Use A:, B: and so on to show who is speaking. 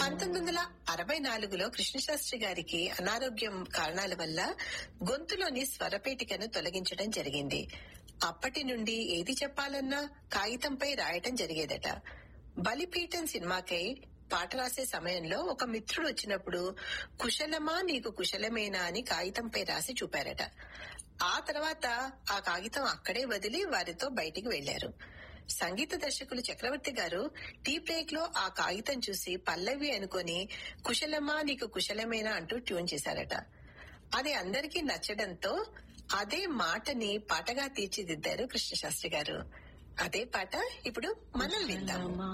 A: పంతొమ్మిది వందల అరవై నాలుగులో కృష్ణశాస్త్రి గారికి అనారోగ్యం కారణాల వల్ల గొంతులోని స్వరపేటికను తొలగించడం జరిగింది అప్పటి నుండి ఏది చెప్పాలన్నా కాగితంపై రాయటం జరిగేదట బలిపీఠం సినిమాకై పాట రాసే సమయంలో ఒక మిత్రుడు వచ్చినప్పుడు కుశలమా నీకు కుశలమేనా అని కాగితంపై రాసి చూపారట ఆ తర్వాత ఆ కాగితం అక్కడే వదిలి వారితో బయటికి వెళ్లారు సంగీత దర్శకులు చక్రవర్తి గారు టీ బ్రేక్ లో ఆ కాగితం చూసి పల్లవి అనుకొని కుశలమా నీకు కుశలమేనా అంటూ ట్యూన్ చేశారట అది అందరికీ నచ్చడంతో అదే మాటని పాటగా తీర్చిదిద్దారు కృష్ణశాస్త్రి గారు అదే పాట ఇప్పుడు మనం విందాము